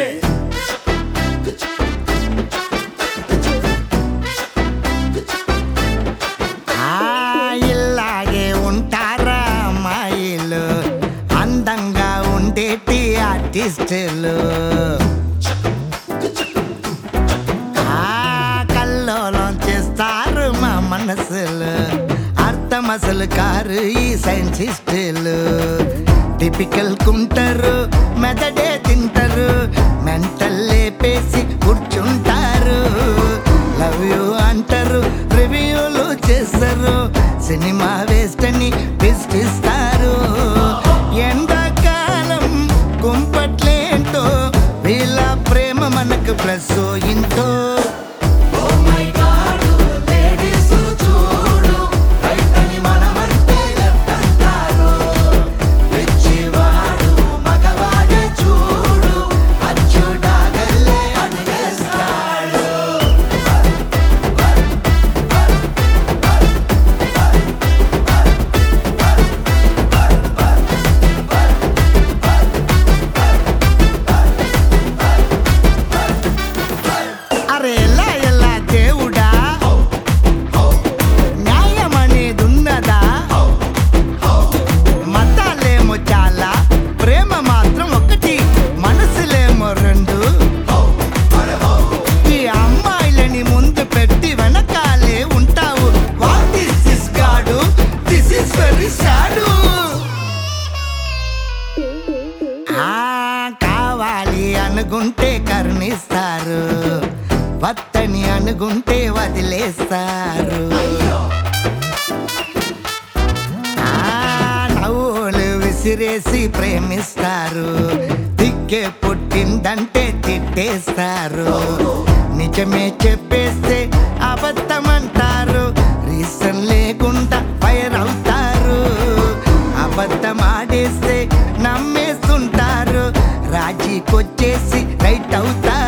ఆ ఇలాగే ఉంటారా అమ్మాయిలు అందంగా ఉండేటి ఆర్టిస్టులు ఆ కల్లోలం చేస్తారు మా మనసులు అర్థం అసలు కారు ఈ సైంటిస్టులు టిపికల్ కుంటారు మెదడే తింటారు మెంటల్ లేపేసి కూర్చుంటారు లవ్ యూ అంటారు రివ్యూలు చేస్తారు సినిమా వేస్ట్ అని పిస్టిస్తారు ఎండాకాలం కుంపట్లేంటో వీళ్ళ ప్రేమ మనకు ప్లస్ ఇంతో అరే ఎలా ఎలా దేవుడా న్యాయం అనేది ఉన్నదా మతాలేమో చాలా ప్రేమ మాత్రం ఒకటి మనసులేమో రెండు ఈ అమ్మాయిలని ముందు పెట్టి వెనకాలే ఉంటావు వాట్ ఇస్ దిస్ గాడు దిస్ ఇస్ వెరీ సాడు ఆ కావాలి అనుకుంటే కరుణిస్తారు వత్తని అనుకుంటే వదిలేస్తారు ఆ నవ్వులు విసిరేసి ప్రేమిస్తారు దిక్కే పుట్టిందంటే తిట్టేస్తారు నిజమే చెప్పేస్తే అబద్ధమంటారు రీజన్ లేకుండా ఫైర్ అవుతారు అబద్ధం ఆడేస్తే నమ్మేస్తుంటారు రాజీకొచ్చేసి రైట్ అవుతారు